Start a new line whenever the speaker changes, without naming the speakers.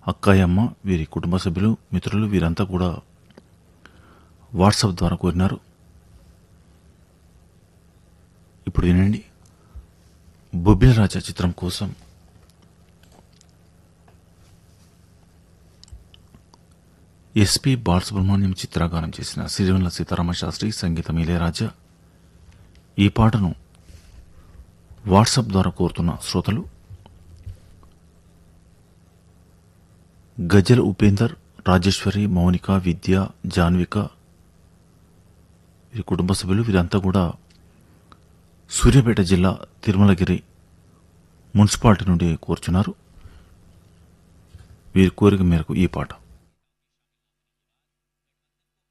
అక్కాయమ్మ వీరి కుటుంబ సభ్యులు మిత్రులు వీరంతా కూడా వాట్సాప్ ద్వారా కోరినారు ఇప్పుడు వినండి బొబ్బిల రాజా చిత్రం కోసం ఎస్పి బాలసుబ్రహ్మణ్యం చిత్రగానం చేసిన సిరివెల్ల సీతారామ శాస్త్రి సంగీతం ఇళయరాజా ఈ పాటను వాట్సాప్ ద్వారా కోరుతున్న శ్రోతలు గజల్ ఉపేందర్ రాజేశ్వరి మౌనిక విద్య జాన్విక వీరి కుటుంబ సభ్యులు వీరంతా కూడా సూర్యాపేట జిల్లా తిరుమలగిరి మున్సిపాలిటీ నుండి కోరుచున్నారు వీరి కోరిక మేరకు ఈ పాట